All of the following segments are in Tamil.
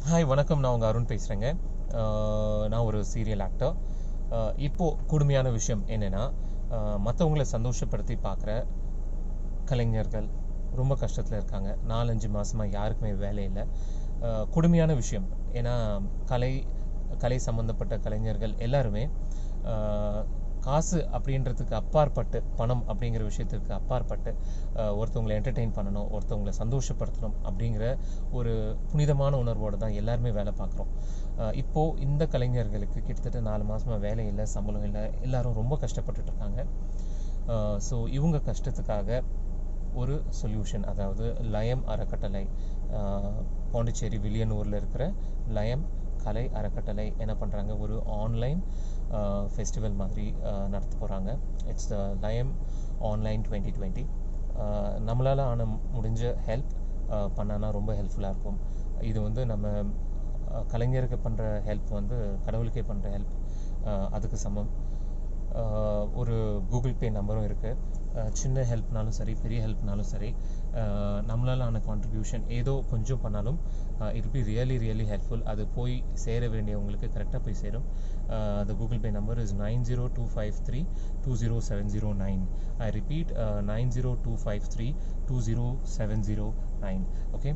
ஹாய் வணக்கம் நான் உங்கள் அருண் பேசுகிறேங்க நான் ஒரு சீரியல் ஆக்டர் இப்போது கொடுமையான விஷயம் என்னென்னா மற்றவங்கள சந்தோஷப்படுத்தி பார்க்குற கலைஞர்கள் ரொம்ப கஷ்டத்தில் இருக்காங்க நாலஞ்சு மாதமாக யாருக்குமே வேலை இல்லை அஹ், கொடுமையான விஷயம் ஏன்னா கலை கலை சம்மந்தப்பட்ட கலைஞர்கள் எல்லாருமே அஹ், காசு அப்படின்றதுக்கு அப்பாற்பட்டு பணம் அப்படிங்கிற விஷயத்துக்கு அப்பாற்பட்டு அஹ், ஒருத்தவங்களை என்டர்டெயின் பண்ணணும் ஒருத்தவங்களை சந்தோஷப்படுத்தணும் அப்படிங்கிற ஒரு புனிதமான உணர்வோடு தான் எல்லாருமே வேலை பார்க்குறோம் இப்போ இந்த கலைஞர்களுக்கு கிட்டத்தட்ட நாலு மாசமா வேலை இல்லை சம்பளம் இல்லை எல்லாரும் ரொம்ப கஷ்டப்பட்டுட்டு இருக்காங்க ஸோ இவங்க கஷ்டத்துக்காக ஒரு சொல்யூஷன் அதாவது லயம் அறக்கட்டளை அஹ், பாண்டிச்சேரி வில்லியனூரில் இருக்கிற லயம் கலை அறக்கட்டளை என்ன பண்ணுறாங்க ஒரு ஆன்லைன் ஃபெஸ்டிவல் மாதிரி அஹ், நடத்த போகிறாங்க இட்ஸ் த லயம் ஆன்லைன் டுவெண்ட்டி டுவெண்ட்டி நம்மளால் ஆன முடிஞ்ச ஹெல்ப் பண்ணானா ரொம்ப ஹெல்ப்ஃபுல்லாக இருக்கும் இது வந்து நம்ம அஹ், கலைஞருக்கு பண்ணுற ஹெல்ப் வந்து கடவுளுக்கே பண்ணுற ஹெல்ப் அதுக்கு சமம் அஹ், ஒரு கூகுள் பே நம்பரும் இருக்குது சின்ன ஹெல்ப்னாலும் சரி பெரிய ஹெல்ப்னாலும் சரி அஹ், நம்மளால ஆன கான்ட்ரிபியூஷன் ஏதோ கொஞ்சம் பண்ணாலும் it be really really helpful அது போய் சேர வேண்டியவங்களுக்கு கரெக்டாக போய் சேரும் the Google Pay number is nine zero two five three two zero seven zero nine I repeat nine zero two five three two zero seven zero nine okay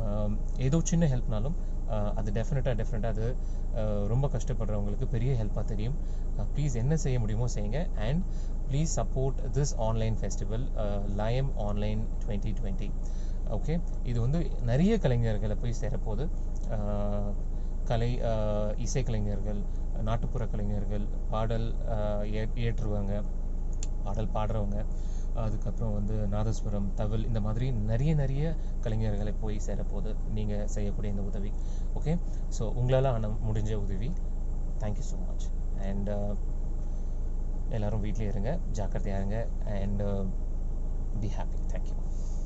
ஏதோ சின்ன ஹெல்ப்னாலும் அது டெஃபினட்டாக டெஃபினட்டாக அது அஹ், ரொம்ப கஷ்டப்படுறவங்களுக்கு பெரிய ஹெல்ப்பாக தெரியும் ப்ளீஸ் என்ன செய்ய முடியுமோ செய்யுங்க and please support this online festival Layam online twenty twenty okay இது வந்து நிறைய கலைஞர்களை போய் சேரப்போகுது அஹ், கலை அஹ், இசைக்கலைஞர்கள் நாட்டுப்புற கலைஞர்கள் பாடல் அஹ், இய- இயற்றுவாங்க பாடல் பாடுறவங்க அதுக்கப்புறம் வந்து நாதஸ்வரம் தவில் இந்த மாதிரி நிறைய நிறைய கலைஞர்களை போய் சேரப்போகுது நீங்கள் செய்யக்கூடிய இந்த உதவி ஓகே ஸோ உங்களால் ஆன முடிஞ்ச உதவி தேங்க்யூ ஸோ மச் அண்ட் எல்லாரும் வீட்டிலே இருங்க ஜாக்கிரதையாக இருங்க அண்ட் பி ஹாப்பி தேங்க்யூ